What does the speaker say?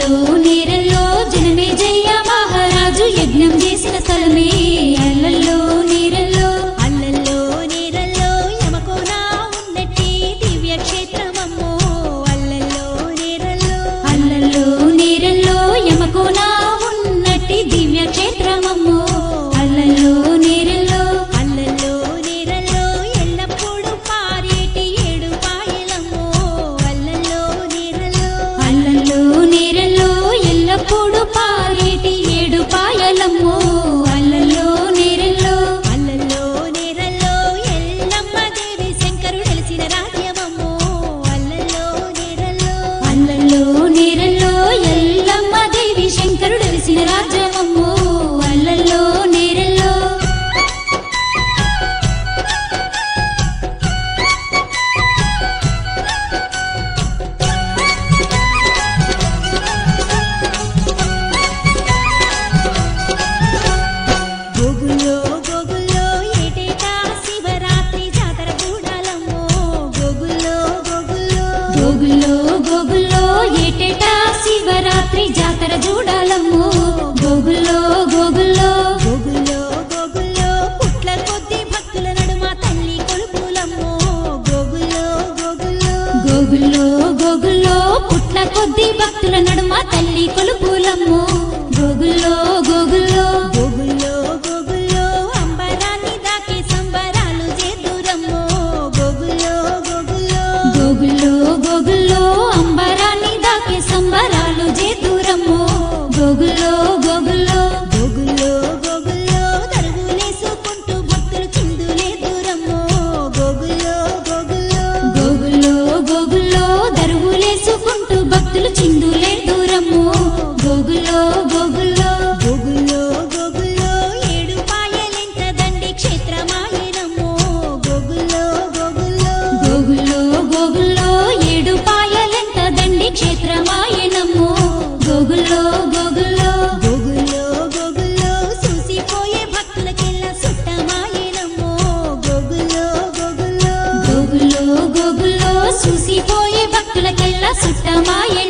అల్లల్లో నేరల్లో జనమే జయ మహారాజు యజ్ఞం చేసిన స్థలమే అల్లల్లో నేరల్లో అల్లల్లో నీరల్లో యమకోన ఉన్నట్టి దివ్య క్షేత్రమమ్మో అల్లల్లో నీరల్లో అల్లల్లో నేరల్లో యమకోన ఉన్నట్టి దివ్య క్షేత్రమమ్మో అల్లల్లో నేరల్లో అల్లల్లో నీరల్లో ఎల్లప్పుడూ పారేటి ఏడు పాయలమ్మో అల్లల్లో నీరల్లో అల్లల్లో నేరల్లో ఎల్లప్పుడూ పారేటి ఏడు పాయలమ్మో అల్లల్లో నేరల్లో అల్లల్లో నీరల్లో ఎల్లమ్మ దేవి శంకరుడు వెలిసిన రాజ్యమమ్మో అల్లల్లో నీరల్లో అల్లల్లో నేరల్లో ఎల్లమ్మ దేవి శంకరుడు వెలిసిన రాజ్యమమ్మో అల్లల్లో నేరల్లో గోగుల్లో గోగుల్లో ఏటేటా శివరాత్రి జాతర చూడాలమ్మో గోగుల్లో గోగుల్లో గోగుల్లో గోగుల్లో ఏటేటా శివరాత్రి జాతర చూడాలమ్మో గోగుల్లో గోగుల్లో గోగుల్లో గోగుల్లో పుట్ల కొద్ది భక్తుల నడుమ తల్లి కొలుపులమ్మో గోగుల్లో గోగుల్లో గోగుల్లో గోగుల్లో పుట్ల కొద్ది భక్తుల నడుమ తల్లి కొలుపులమ్మో గోగుల్లో గోగుల్లో గోగుల్లో గోగుల్లో అంబరాన్ని దాకి సంబరాలు చేదురమ్మో గోగుల్లో గోగుల్లో గోగుల్లో గోగుల్లో అంబరాన్ని దాకే సంబరాలు చేదూరమ్మో గోగుల్లో గోగుల్లో గోగుల్లో గోగుల్లో దరుగులేసుకుంటూ భక్తులు చిందులే దూరమ్మో గోగుల్లో గోగుల్లో గోగుల్లో గోగుల్లో దరువులేసుకుంటూ భక్తులు చిందులే దూరమ్మో గోగుల్లో గోగుల్లో గోగుల్లో గోగుల్లో ఏడు పాయలెంత దండి క్షేత్రమాయనమ్మో గోగుల్లో గోగుల్లో గోగుల్లో గోగుల్లో ఏడు పాయలెంత దండి క్షేత్రమాయనమ్మో గోగుల్లో గోగుల్లో గోగుల్లో గోగుల్లో చూసిపోయే భక్తులకెల్లా సుట్టమాయనమ్మో గోగుల్లో గోగుల్లో గోగుల్లో గోగుల్లో చూసిపోయే భక్తులకెల్లా సుట్టమాయన